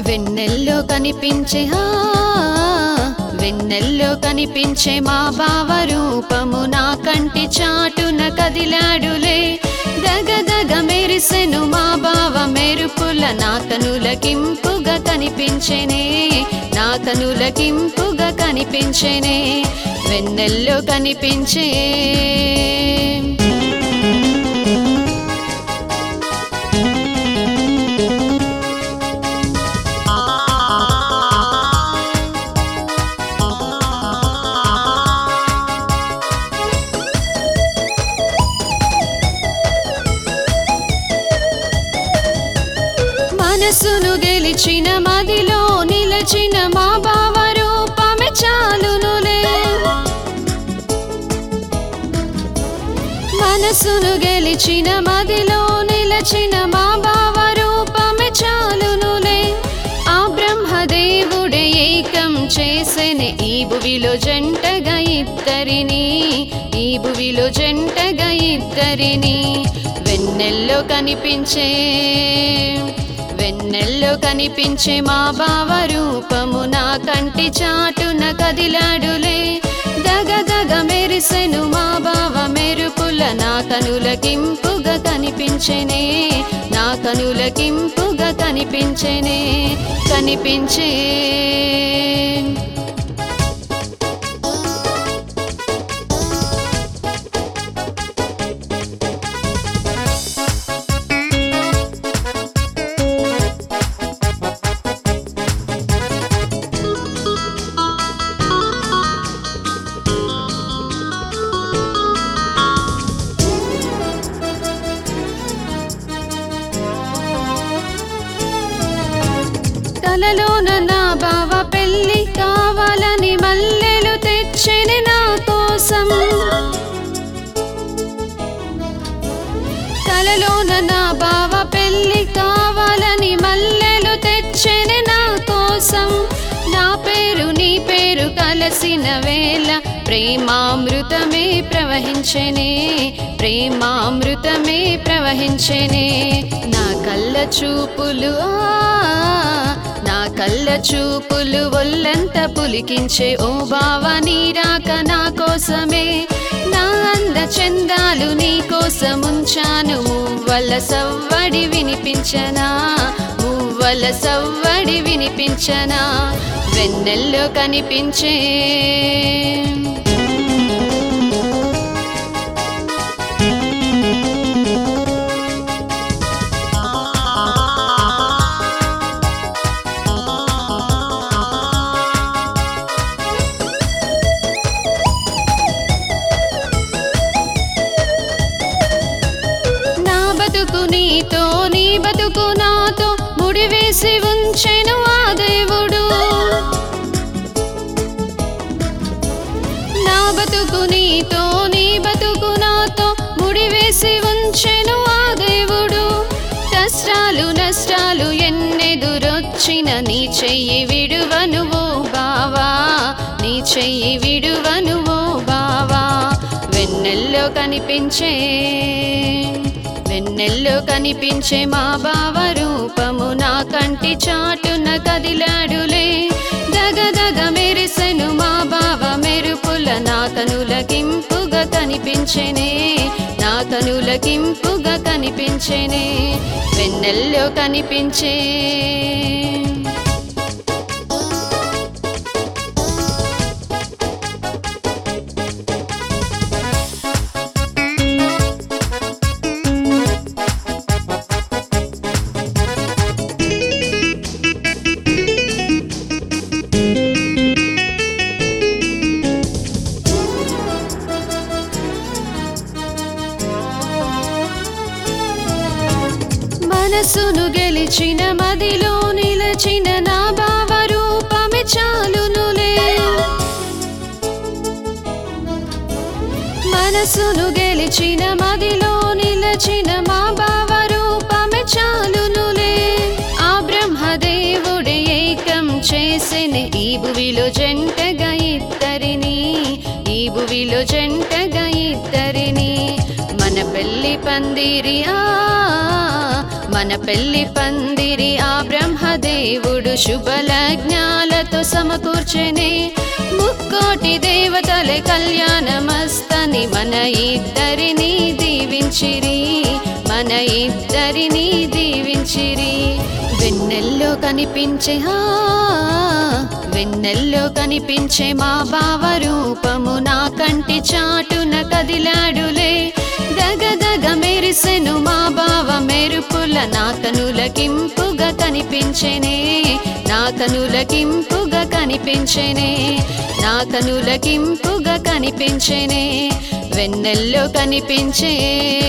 వెన్నెల్లో కనిపించే ఆ వెన్నెల్లో కనిపించే మా బావ రూపము నా కంటి చాటున కదిలాడులే దగ దగ మెరిసెను మా బావ మెరుపుల నా కనులకింపుగా కనిపించెనే నా కనులకింపుగా కనిపించెనే వెన్నెల్లో కనిపించే మనసును గెలిచిన మదిలో నిలచిన మా బావ రూపమే చాలునులే మనసును గెలిచిన మదిలో నిలచిన మా బావ రూపమే చాలునులే ఆ బ్రహ్మదేవుడే ఏకం చేసెనే ఈ భువిలో జంటగా ఇద్దరిని ఈ భువిలో జంటగా ఇద్దరిని వెన్నెల్లో కనిపించే వెన్నెల్లో కనిపించే మా బావ రూపము నా కంటి చాటున కదిలాడులే దగ దగ మెరిసెను మా బావ మెరుపుల నా కనులకింపుగా కనిపించెనే నా కనులకింపుగా కనిపించెనే కనిపించే కలలోన నా బావ పెళ్లి కావాలని మల్లెలు తెచ్చెని నా కోసం కలలోన నా బావ పెళ్లి కావాలని మల్లెలు తెచ్చెని నా కోసం నా పేరు నీ పేరు కలసిన వేళ ప్రేమామృతమే ప్రవహించెనే ప్రేమామృతమే ప్రవహించెనే నా కళ్ళ చూపులు ఆ నా కళ్ళ చూపులు ఒళ్ళంత పులికించే ఓ బావా నీ రాక నా కోసమే నా అంద చందాలు నీ కోసముంచాను మువ్వల సవ్వడి వినిపించనా మువ్వల సవ్వడి వినిపించనా వెన్నెల్లో కనిపించే నా బతుకు నీతో నీ బతుకు నాతో ముడివేసి ఉంచెను ఆ దేవుడు నా బతుకు నీతో నీ బతుకు నాతో ముడివేసి ఉంచెను ఆ దేవుడు కష్టాలు నష్టాలు ఎన్నెదురొచ్చిన నీ చెయ్యి విడువను ఓ బావా నీ చెయ్యి విడువను ఓ బావా వెన్నెల్లో కనిపించే వెన్నెల్లో కనిపించే మా బావ రూపము నా కంటి చాటున కదిలాడులే దగ దగ మెరిసెను మా బావ మెరుపుల నా కనులకింపుగా కనిపించెనే నా కనులకింపుగా కనిపించెనే వెన్నెల్లో కనిపించే మనసును గెలిచిన మదిలో నిలచిన నా బావ రూపమే చాలునులే మనసును గెలిచిన మదిలో నిలచిన మా బావ రూపమే చాలునులే ఆ బ్రహ్మదేవుడే ఏకం చేసిన ఈ భువిలో జంటగా ఇద్దరిని ఈ భువిలో జంటగా ఇద్దరిని మన పెళ్లి పందిరి ఆ మన పెళ్లి పందిరి ఆ బ్రహ్మదేవుడు శుభలజ్ఞాలతో సమకూర్చెనే ముక్కోటి దేవతలే కళ్యాణమస్తని మన ఇద్దరిని దీవించిరి మన ఇద్దరిని దీవించిరి వెన్నెల్లో కనిపించే హా వెన్నెల్లో కనిపించే మా బావ రూపము నా కంటి చాటున కదిలాడులే దగ దగ మెరిసెను మా బావ మెరుపుల నా కనులకింపుగా కనిపించెనే నా కనులకింపుగా కనిపించెనే నా కనులకింపుగా కనిపించెనే వెన్నెల్లో కనిపించే